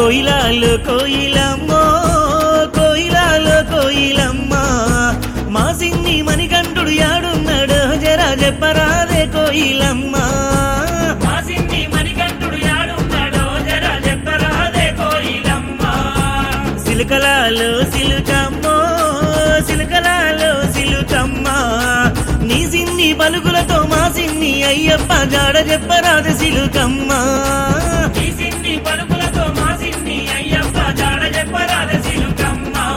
కోయిలాలు కోయిలమ్మో కోయిలాలు కోయిలమ్మ మా సిన్ని మణికంఠుడు యాడున్నాడు జరా చెప్పరాదే కోయిలమ్మ మా సిన్ని మణికంఠుడు యాడున్నాడో జర చెప్పరాదే కోయిలమ్మ సిలుకలాలు సిలుకమ్మో సిలుకలాలు సిలుకమ్మ నీ సిన్ని పలుకులతో మా సిన్ని అయ్యప్ప జాడ చెప్పరాదు సిలుకమ్మ ఈ సిన్ని పలుకులతో మా సిన్ని అయ్యప్ప జాడ చెప్పరాదే సిలుకమ్మ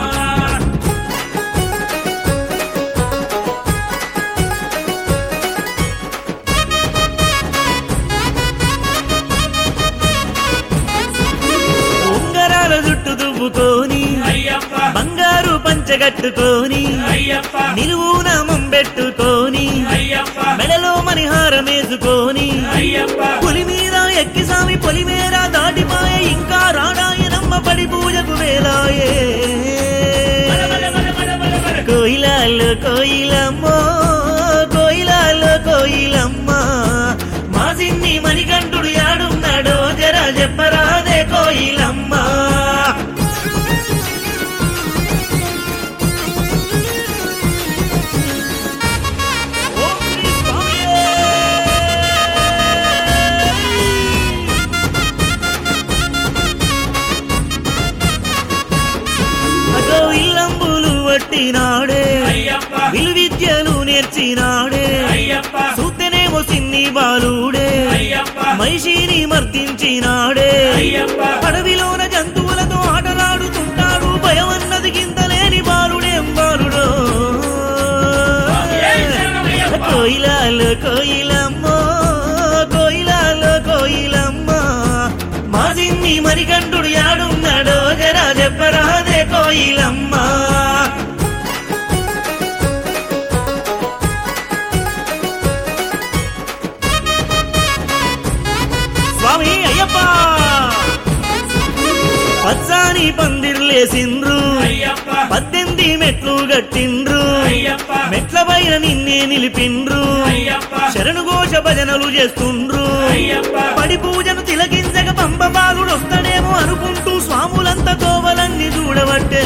ఉంగరాల జుట్టు దువ్వుకొని అయ్యప్ప బంగారు పంచగట్టుకొని అయ్యప్ప నిలువున పెట్టుకొని అయ్యప్ప మెడలో మణిహారమేసుకొని అయ్యప్ప పులి మీద ఎక్కి సామి పొలి మేర దాటిపాయే ఇంకా రాడాయనమ్మ పడి పూజకు వేలాయే బల బల బల బల బల బల. కోయిలాలు కోయిలమ్మో కోయిలాలు కోయిలమ్మ మా సిన్ని మణికంఠుడు యాడున్నాడో జర చెప్పరాదే కోయిలమ్మ ఓం శ్రీ స్వామియే! అగో ఇల్లంబులు వట్టినాడే అయ్యప్ప విలువిద్యలు నేర్చినాడే అయ్యప్ప సూతనేమో సిన్ని బాలుడే అయ్యప్ప మహిషిని మర్దించినాడే అయ్యప్ప అడవిలోన జంతువులతో ఆటలాడుతుంటాడు భయం అన్నది గింత లేని బాలుడేం బాలుడో జై శరణమయ్యప్ప. కోయిలాలు కోయిలమ్మో కోయిలాలు కోయిలమ్మ మా సిన్ని మరికంఠుడు యాడున్నాడో జరా చెప్పరాదే కోయిలమ్మ స్వామి అయ్యప్ప పచ్చాని పందిర్లేసిండ్రు అయ్యప్ప పద్దెనిమిది మెట్లు గట్టిండ్రు అయ్యప్ప మెట్ల పైన నిన్నే నిలిపిండ్రు అయ్యప్ప శరణు ఘోష భజనలు చేస్తుండ్రు అయ్యప్ప పడి పూజను తిలకించక పంప బాలుడు వస్తాడేమో అనుకుంటూ స్వాములంతా కోవలన్నీ చూడబట్టే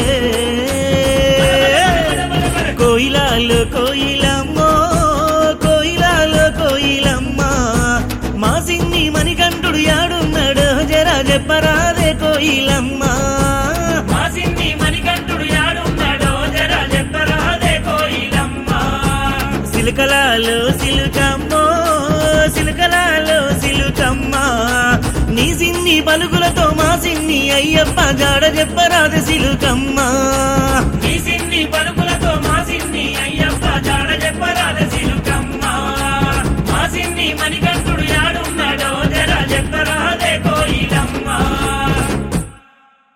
కోయిలాలు కోయిలమ్మో కోయిలాలు కోయిలమ్మ మా సిన్ని మణికంఠుడు యాడున్నాడు జరా చెప్పరాదే కోయిలమ్మ మా సిన్ని మణికంఠుడు యాడున్నాడో జర చెప్పరాదే కోయిలమ్మ సిలుకలాలు సిలుకమ్మో సిలుకలాలు సిలుకమ్మ నీ సిన్ని పలుకులతో మా సిన్ని అయ్యప్ప జాడ చెప్పరాదు సిలుకమ్మ